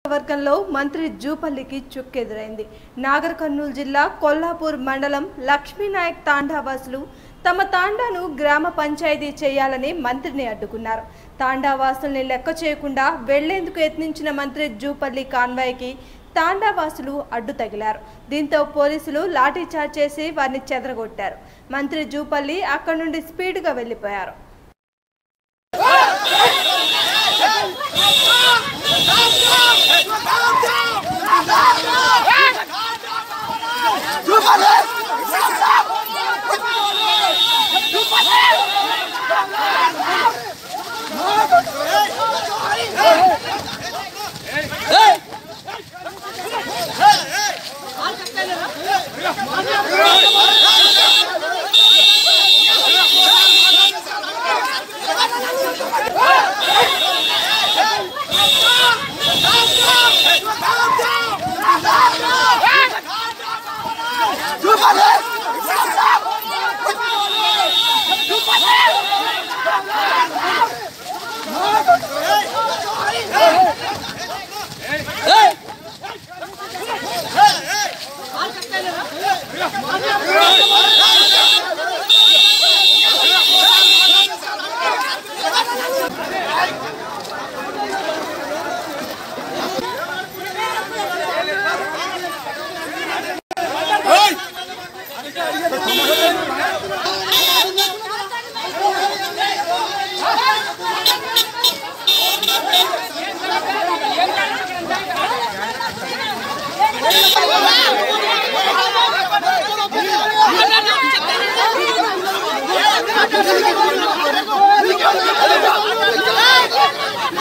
వర్గంలో మంత్రి జూపల్లికి చుక్కెదురైంది నాగర్ కర్నూలు జిల్లా కొల్లాపూర్ మండలం లక్ష్మీనాయక్ తాండావాసులు తమ తాండాను గ్రామ పంచాయతీ చేయాలని మంత్రిని అడ్డుకున్నారు తాండావాసుల్ని లెక్క చేయకుండా వెళ్లేందుకు యత్నించిన మంత్రి జూపల్లి కాన్వాయ్కి తాండావాసులు అడ్డు తగిలారు దీంతో పోలీసులు లాఠీచార్జ్ చేసి వారిని చెదరగొట్టారు మంత్రి జూపల్లి అక్కడి నుండి స్పీడ్గా వెళ్లిపోయారు Hey!